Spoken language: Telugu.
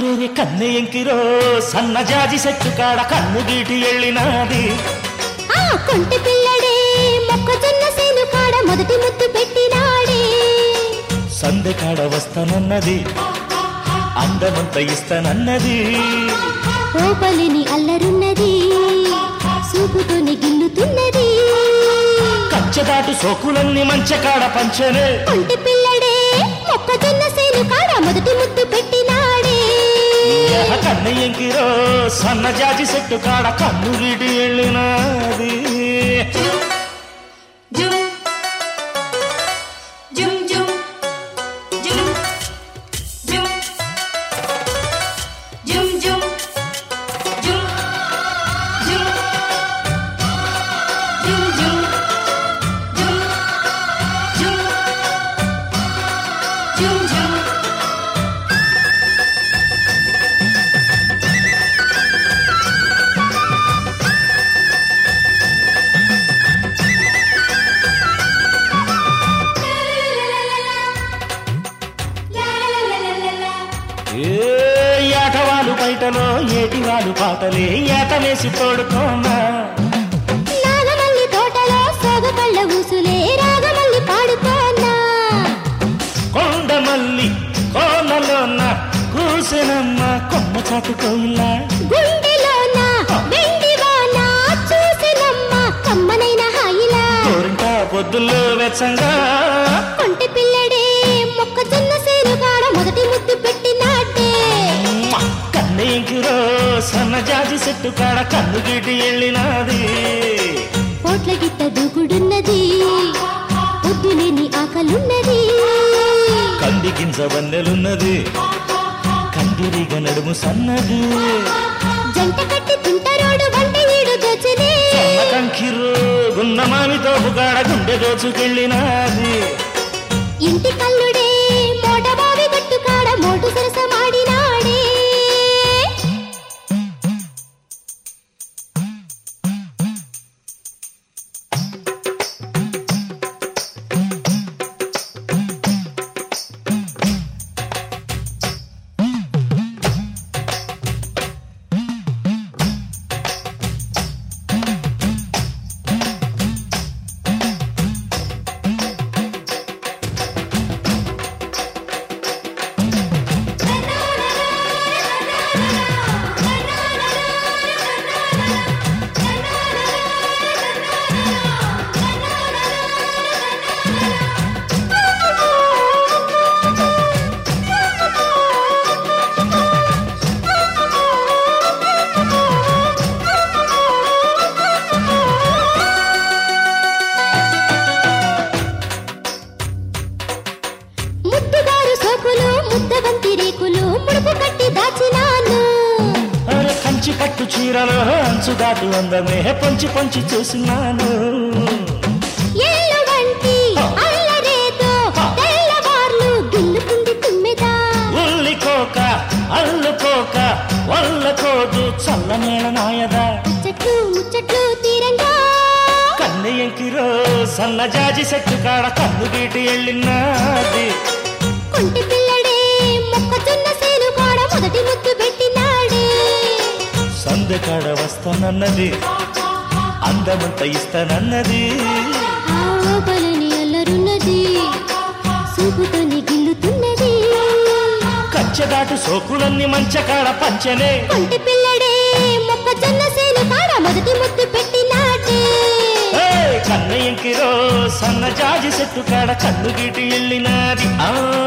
అరెరే కన్నె ఎంకిరో సన్నజాజి సెట్టు కాడ కన్ను గీటి ఎళ్ళినాది ఆ కొంటి పిల్లడే మొక్కజొన్న సేను కాడ మొదటి ముద్దు పెట్టినాడే సందె కాడ వస్తానన్నది అందమంత ఇస్తానన్నది ఓపలిని అల్లరున్నది సూపుతోని గిల్లుతున్నది కచ్చదాటు సోకులన్నీ మంచె కాడ పంచనే కొంటి పిల్లడే మొక్కజొన్న సేను కాడ మొదటి ముద్దు పెట్టినాడే యహ కన్నె ఎంకిరో సన్నజాజి సెట్టు కాడ కన్ను గీటి ఎళ్ళినాది Jum. Jum jum. Jum. Jum. Jum jum. Jum. Jum. Jum jum. Jum. Jum. Jum jum. ఏ ఏటవాలు బయటలో ఏటివాలు పాటలే ఏటవేసి తోడుకోనా నాగమల్లి తోటలో సోగపళ్ళ ఊసులే రాగమల్లి పాడుకోనా కొండమల్లి కోనలోన కూసెనమ్మ కొమ్మ చాటు కోయిలా గుండెలోన వెండి వాన చూసినమ్మ కమ్మనైన హాయిలా కోరింట పొద్దుల్లో వెచ్చంగా కొంటి పిల్లడే మొక్కజొన్న సేను కాడ మొదటి ముద్దు పెట్టినాడే కన్నీకిరో సన్నజాజి చెట్టు కాడ కన్ను గీటి ఎళ్ళినాది పోట్ల గిట్ట దూకుడున్నది పొద్దులేని ఆకలున్నది కంది గింజ వన్నెలున్నది కందిరిగ నడుము సన్నది జంట కట్టి తింటరోడు వంట వీడు దోచనే సన్న కంకిరో గున్న మామి తోపుగాడ గుండె దోచుకెళ్ళినాది ఇంటి కల్లుడే మోట బావి గట్టు కాడ మోటు సరసమాడినాడే ముద్దుగారు సోకులు ముద్దబంతి రేకులు ముడుపు కట్టి దాచినాను అరే కంచి పట్టు చీరలో అంచు దాటు అందమే పొంచి పొంచి చూసినాను ఎల్లు వంటి అల్లరేతో తెల్లవార్లు గిల్లుకుంది తుమ్మెదా ఉల్లికోక అల్లుకోక వల్లకోదు చల్లనేల నాయదా ముచ్చట్లు ముచ్చట్లు తీరంగా కన్నె ఎంకిరో సన్నజాజి చెట్టు కాడ కన్ను గీటి ఎళ్ళినాది కుంటి పిల్లడే మొక్కజొన్న సేను కాడ మొదటి ముద్దు పెట్టినాడే సందె కాడ వస్తానన్నది అందమంత ఇస్తానన్నది ఆ ఓపలని అల్లరున్నది సూపుతోని గిల్లుతున్నది కచ్చదాటు సోకులన్నీ మంచ కాడ పంచనే కుంటి పిల్లడే మొక్కజొన్న సేను కాడ మొదటి ముద్దు పెట్టినాడే ఏయ్, కన్నయ్యంకిరో సన్నజాజి చెట్టు కాడ కన్ను గీటి ఎళ్ళినాది ఆ